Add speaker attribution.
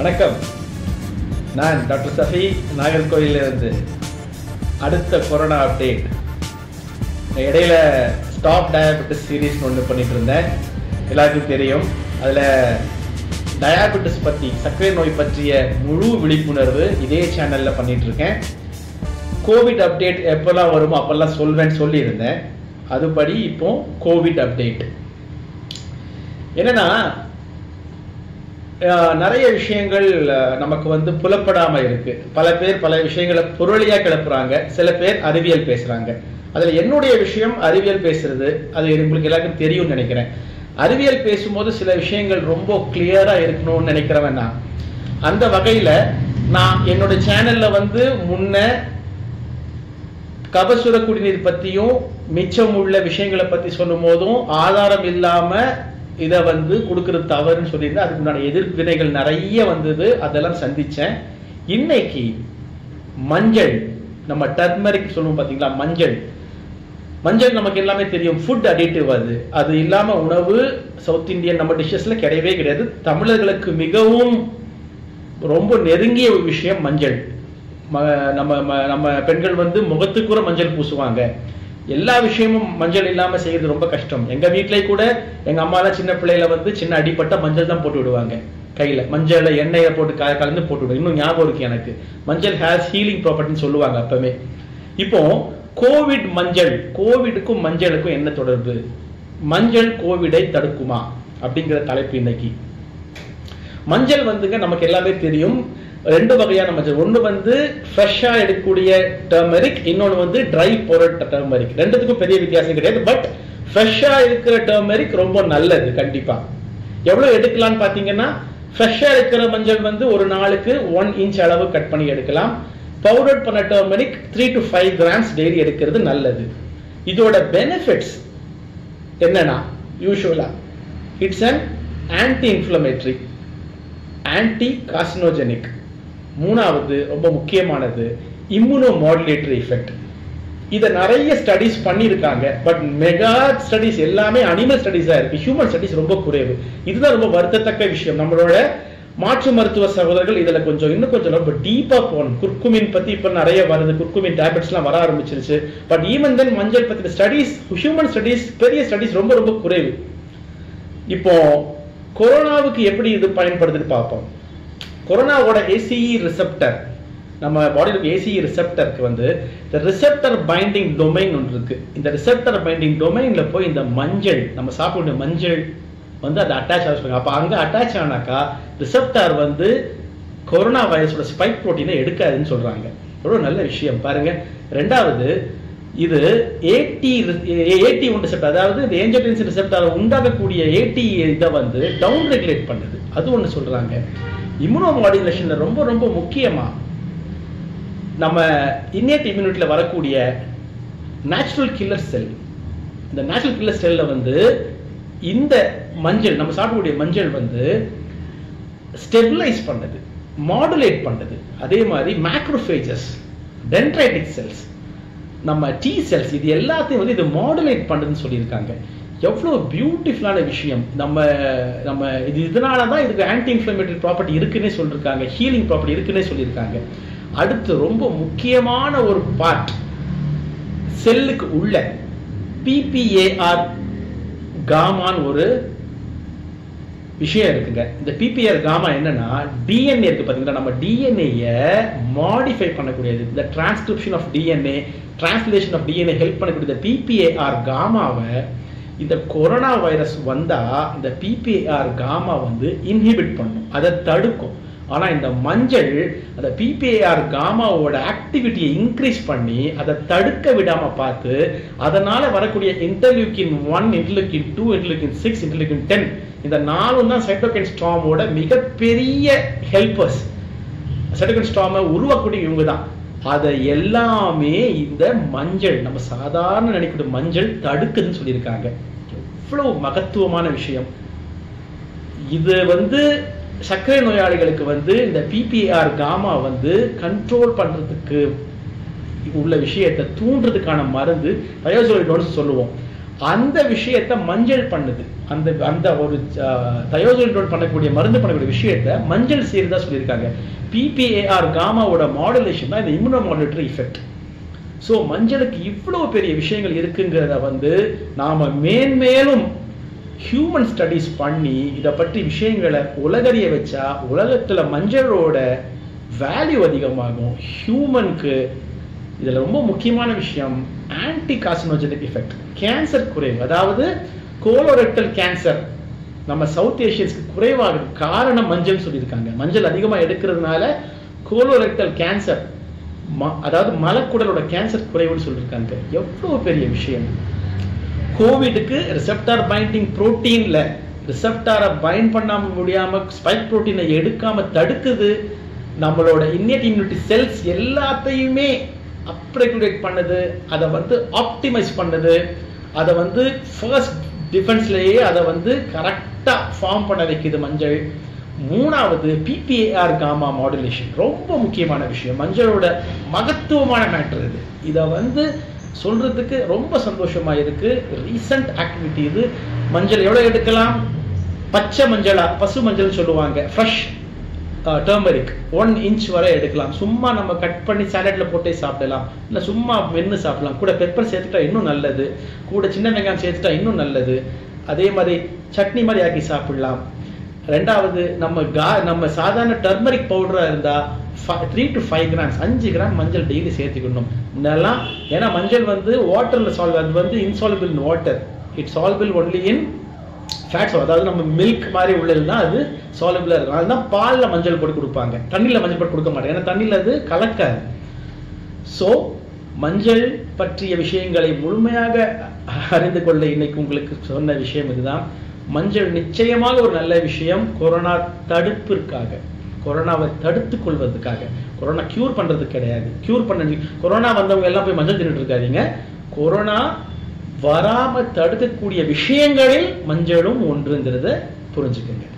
Speaker 1: வணக்கம் நான் டாக்டர் சஃபி நாகர்கோயிலிருந்து அடுத்த கொரோனா அப்டேட் இடையில ஸ்டாப் டயபெட்டிஸ் சீரீஸ் ஒன்று பண்ணிட்டு இருந்தேன் எல்லாருக்கும் தெரியும் அதில் டயாபெட்டிஸ் பற்றி சர்க்கரை நோய் பற்றிய முழு விழிப்புணர்வு இதே சேனலில் பண்ணிட்டு இருக்கேன் கோவிட் அப்டேட் எப்போல்லாம் வருமோ அப்போல்லாம் சொல்வேன்னு சொல்லியிருந்தேன் அதுபடி இப்போ கோவிட் அப்டேட் என்னன்னா அஹ், நிறைய விஷயங்கள் அஹ், நமக்கு வந்து புலப்படாம இருக்கு பல பேர் பல விஷயங்களை பொருளியா கிளப்புறாங்க சில பேர் அறிவியல் பேசுறாங்க அதுல என்னுடைய விஷயம் அறிவியல் பேசுறது அது உங்களுக்கு எல்லாருக்கும் தெரியும்னு நினைக்கிறேன் அறிவியல் பேசும்போது சில விஷயங்கள் ரொம்ப கிளியரா இருக்கணும்னு நினைக்கிறவன் நான் அந்த வகையில நான் என்னோட சேனல்ல வந்து முன்ன கபசுர குடிநீர் பத்தியும் மிச்சம் உள்ள விஷயங்களை பத்தி சொல்லும் போதும் ஆதாரம் இல்லாம இதை வந்து கொடுக்கறது தவறுன்னு சொல்லியிருந்தேன் அதுக்கு உண்டான எதிர்வினைகள் நிறைய வந்தது அதெல்லாம் சந்திச்சேன் இன்னைக்கு மஞ்சள் நம்ம டர்மரிக் சொல்லுவோம் பாத்தீங்களா மஞ்சள் மஞ்சள் நமக்கு எல்லாமே தெரியும் ஃபுட் அடிட்டிவ் அது அது இல்லாம உணவு சவுத் இந்தியன் நம்ம டிஷ்ஷஸ்ல கிடையவே கிடையாது தமிழர்களுக்கு மிகவும் ரொம்ப நெருங்கிய ஒரு விஷயம் மஞ்சள் ம- நம்ம ம- நம்ம பெண்கள் வந்து முகத்துக்கு கூட மஞ்சள் பூசுவாங்க எல்லா விஷயமும் மஞ்சள் இல்லாம செய்யறது ரொம்ப கஷ்டம் எங்க வீட்லயே கூட எங்க அம்மாலாம் சின்ன பிள்ளையில வந்து சின்ன அடிப்பட்ட மஞ்சள் தான் போட்டு விடுவாங்க கையில மஞ்சள்ல எண்ணெயை போட்டு க- கலந்து போட்டு விடுவாங்க இன்னும் ஞாபகம் இருக்கு எனக்கு மஞ்சள் ஹேஸ் ஹீலிங் ப்ராப்பர்ட்டின்னு சொல்லுவாங்க அப்பவே இப்போ கோவிட் மஞ்சள் கோவிடுக்கும் மஞ்சளுக்கும் என்ன தொடர்பு மஞ்சள் கோவிடை தடுக்குமா அப்படிங்கிற தலைப்பு இன்னைக்கு மஞ்சள் வந்துங்க நமக்கு எல்லாமே தெரியும் ரெண்டு வகையான மஞ்சள் ஒன்று வந்து ஃப்ரெஷ்ஷாக எடுக்கக்கூடிய டர்மரிக் இன்னொன்று வந்து ட்ரை போரட் டர்மரிக் ரெண்டுத்துக்கும் பெரிய வித்தியாசம் கிடையாது பட் ஃப்ரெஷ்ஷாக இருக்கிற டர்மரிக் ரொம்ப நல்லது கண்டிப்பாக எவ்வளோ எடுக்கலாம்னு பார்த்தீங்கன்னா ஃப்ரெஷ்ஷாக இருக்கிற மஞ்சள் வந்து ஒரு நாளுக்கு ஒன் இன்ச் அளவு கட் பண்ணி எடுக்கலாம் பவுடர் பண்ண turmeric three to five grams daily எடுக்கிறது நல்லது இதோட பெனிஃபிட்ஸ் என்னன்னா usually it's an anti inflammatory anti carcinogenic மூணாவது ரொம்ப முக்கியமானது இம்யூனோ மாடுலேட்டரி எஃபெக்ட் இதை நிறைய ஸ்டடிஸ் பண்ணியிருக்காங்க பட் மெகா ஸ்டடிஸ் எல்லாமே அனிமல் ஸ்டடிஸாக இருக்கு ஹியூமன் ஸ்டடிஸ் ரொம்ப குறைவு இதுதான் ரொம்ப வருத்தத்தக்க விஷயம் நம்மளோட மாற்று மருத்துவ சகோதரர்கள் இதுல கொஞ்சம் இன்னும் கொஞ்சம் ரொம்ப டீப்பா போகணும் குர்குமின் பத்தி இப்ப நிறைய வருது குர்குமின் டேப்லெட்ஸ்லாம் வர ஆரம்பிச்சிருச்சு பட் ஈவன் தென் மஞ்சள் பத்தி ஸ்டடிஸ் ஹியூமன் ஸ்டடிஸ் பெரிய ஸ்டடிஸ் ரொம்ப ரொம்ப குறைவு இப்போ கொரோனாவுக்கு எப்படி இது பயன்படுதுன்னு பார்ப்போம் கொரோனாவோட ஏசிஇ ரிசெப்டர் நம்ம பாடியில் ஏசிஇ ரிசெப்டருக்கு வந்து இந்த ரிசெப்டர் பைண்டிங் டொமைன் ஒன்று இருக்கு இந்த ரிசெப்டர் பைண்டிங் டொமைன்ல போய் இந்த மஞ்சள் நம்ம சாப்பிட மஞ்சள் வந்து அது அட்டாச் ஆகும் அப்போ அங்கே அட்டாச் ஆனாக்கா ரிசெப்டார் வந்து கொரோனா வைரஸோட ஸ்பைக் ப்ரோட்டீனை எடுக்காதுன்னு சொல்றாங்க எவ்வளோ நல்ல விஷயம் பாருங்க ரெண்டாவது இது ஏடி ஏடி ஒன் ரிசெப்டர் அதாவது இந்த ஏஞ்சோடென்சின் ரிசெப்டாரை உண்டாகக்கூடிய ஏடி இதை வந்து டவுன் ரெகுலேட் பண்ணுது அது ஒன்று சொல்றாங்க இம்யூனோ மாடுலேஷன்ல ரொம்ப ரொம்ப முக்கியமா நம்ம இன்னேட் இம்யூனிட்டியில் வரக்கூடிய நேச்சுரல் கில்லர் செல் இந்த நேச்சுரல் கில்லர் செல்ல வந்து இந்த மஞ்சள் நம்ம சாப்பிடக்கூடிய மஞ்சள் வந்து ஸ்டெபிலைஸ் பண்ணுது மாடுலேட் பண்ணுது அதே மாதிரி மேக்ரோஃபேஜஸ் டென்ட்ரைட்டிக் செல்ஸ் நம்ம டி செல்ஸ் இது எல்லாத்தையும் வந்து இது மாடுலேட் பண்ணுதுன்னு சொல்லியிருக்காங்க எவ்வளோ பியூட்டிஃபுல்லான விஷயம் நம்ம நம்ம இது இதனால தான் இதுக்கு ஆன்டி இன்ஃப்ளமேட்டரி ப்ராப்பர்ட்டி இருக்குன்னே சொல்லியிருக்காங்க ஹீலிங் ப்ராப்பர்ட்டி இருக்குன்னே சொல்லியிருக்காங்க அடுத்து ரொம்ப முக்கியமான ஒரு பார்ட் செல்லுக்கு உள்ள பிபிஏஆர் காமான்னு ஒரு விஷயம் இருக்குங்க இந்த பிபிஆர் காமா என்னன்னா டிஎன்ஏ இருக்கு பாத்தீங்களா நம்ம டிஎன்ஏய மாடிஃபை பண்ணக்கூடியது இந்த transcription of DNA translation of DNA help பண்ணக்கூடிய பிபிஏஆர் காமாவை இந்த கொரோனா வைரஸ் வந்தா இந்த பிபிஆர் காமா வந்து இன்ஹிபிட் பண்ணும் அதை தடுக்கும் ஆனா இந்த மஞ்சள் அந்த பிபிஆர் காமாவோட ஆக்டிவிட்டியை இன்க்ரீஸ் பண்ணி அதை தடுக்க விடாம பார்த்து அதனால வரக்கூடிய interleukin one interleukin two interleukin six interleukin ten இந்த நாலும் தான் சைட்டோகைன் ஸ்டாமோட மிகப்பெரிய ஹெல்பர்ஸ் சைட்டோகைன் ஸ்டாமை உருவாக்கக்கூடிய இவங்க தான் அதை எல்லாமே இந்த மஞ்சள் நம்ம சாதாரண நினைக்கிற மஞ்சள் தடுக்குதுன்னு சொல்லியிருக்காங்க எவ்வளவு மகத்துவமான விஷயம் இது வந்து சர்க்கரை நோயாளிகளுக்கு வந்து இந்த பிபிஆர் காமா வந்து கண்ட்ரோல் பண்றதுக்கு உள்ள விஷயத்தை தூண்டுறதுக்கான மருந்து தயோசோலிடோன்ஸ் சொல்லுவோம் அந்த விஷயத்தை மஞ்சள் பண்ணுது அந்த அந்த ஒரு தயோசோலிடோல் பண்ணக்கூடிய மருந்து பண்ணக்கூடிய விஷயத்தை மஞ்சள் செய்யறதா சொல்லியிருக்காங்க பிபிஏஆர் காமாவோட மாடுலேஷன் தான் இந்த இம்யூனோ மாடுலேட்டரி எஃபெக்ட் ஸோ மஞ்சளுக்கு இவ்வளவு பெரிய விஷயங்கள் இருக்குங்கிறத வந்து நாம மேன்மேலும் ஹியூமன் ஸ்டடீஸ் பண்ணி இதை பற்றி விஷயங்களை உலகறிய வச்சா உலகத்துல மஞ்சளோட வேல்யூ அதிகமாகும் ஹியூமனுக்கு இதுல ரொம்ப முக்கியமான விஷயம் ஆன்டி கார்சினோஜெனிக் எஃபெக்ட் கேன்சர் குறைவு அதாவது கோலோரெக்டல் கேன்சர் நம்ம சவுத் ஏஷியன்ஸ்க்கு குறைவாக காரணம் மஞ்சள் சொல்லியிருக்காங்க மஞ்சள் அதிகமா எடுக்கிறதுனால கோலோரெக்டல் கேன்சர் அதாவது மலக்குடலோட கேன்சர் குறைவுன்னு சொல்லியிருக்காங்க எவ்வளவு பெரிய விஷயம் கோவிடுக்கு ரிசெப்டார் பைண்டிங் புரோட்டீன்ல ரிசெப்டாரை பைண்ட் பண்ணாம முடியாம ஸ்பைக் புரோட்டீனை எடுக்காம தடுக்குது நம்மளோட இன்னேட் இம்யூனிட்டி செல்ஸ் எல்லாத்தையுமே அப்ரெகுலேட் பண்ணுது அதை வந்து ஆப்டிமைஸ் பண்ணுது அதை வந்து ஃபர்ஸ்ட் டிஃபென்ஸ்லேயே அதை வந்து கரெக்டாக ஃபார்ம் பண்ண வைக்குது மஞ்சள் மூணாவது பிபிஏஆர் காமா மாடுலேஷன் ரொம்ப முக்கியமான விஷயம் மஞ்சளோட மகத்துவமான மேட்டர் இது இதை வந்து சொல்றதுக்கு ரொம்ப சந்தோஷமா இருக்கு ரீசன்ட் ஆக்டிவிட்டி இது மஞ்சள் எவ்வளவு எடுக்கலாம் பச்சை மஞ்சளா பசு மஞ்சள் சொல்லுவாங்க ஃப்ரெஷ் டர்மரிக் ஒன் இன்ச் வரை எடுக்கலாம் சும்மா நம்ம கட் பண்ணி சாலட்ல போட்டே சாப்பிடலாம் இல்லை சும்மா மென்று சாப்பிடலாம் கூட பெப்பர் சேர்த்துட்டா இன்னும் நல்லது கூட சின்ன வெங்காயம் சேர்த்துட்டா இன்னும் நல்லது அதே மாதிரி சட்னி மாதிரி ஆக்கி சாப்பிடலாம் ரெண்டாவது நம்ம கா நம்ம சாதாரண டர்மரிக் பவுடரா இருந்தா த்ரீ டு ஃபைவ் கிராம்ஸ் அஞ்சு கிராம் மஞ்சள் டெய்லி சேர்த்துக்கணும் முன்னெல்லாம் ஏன்னா மஞ்சள் வந்து வாட்டர்ல சால்வ் அது வந்து insoluble in water it soluble only in fats அதாவது நம்ம மில்க் மாதிரி உள்ளது தான் அது சாலபிளாக இருக்கும் அதுதான் பாலில் மஞ்சள் போட்டு கொடுப்பாங்க தண்ணியில் மஞ்சள் போட்டு கொடுக்க மாட்டாங்க ஏன்னா தண்ணியில் அது கலக்காது ஸோ மஞ்சள் பற்றிய விஷயங்களை முழுமையாக அறிந்து கொள்ள இன்னைக்கு உங்களுக்கு சொன்ன விஷயம் இதுதான் மஞ்சள் நிச்சயமாக ஒரு நல்ல விஷயம் கொரோனா தடுப்பிற்காக கொரோனாவை தடுத்து கொள்வதற்காக கொரோனா கியூர் பண்றது கிடையாது கியூர் பண்ண கொரோனா வந்தவங்க எல்லாம் போய் மஞ்சள் தின்னுட்டு இருக்காதீங்க கொரோனா வராம தடுக்கக்கூடிய விஷயங்களில் மஞ்சளும் ஒன்றுங்கிறத புரிஞ்சுக்கங்க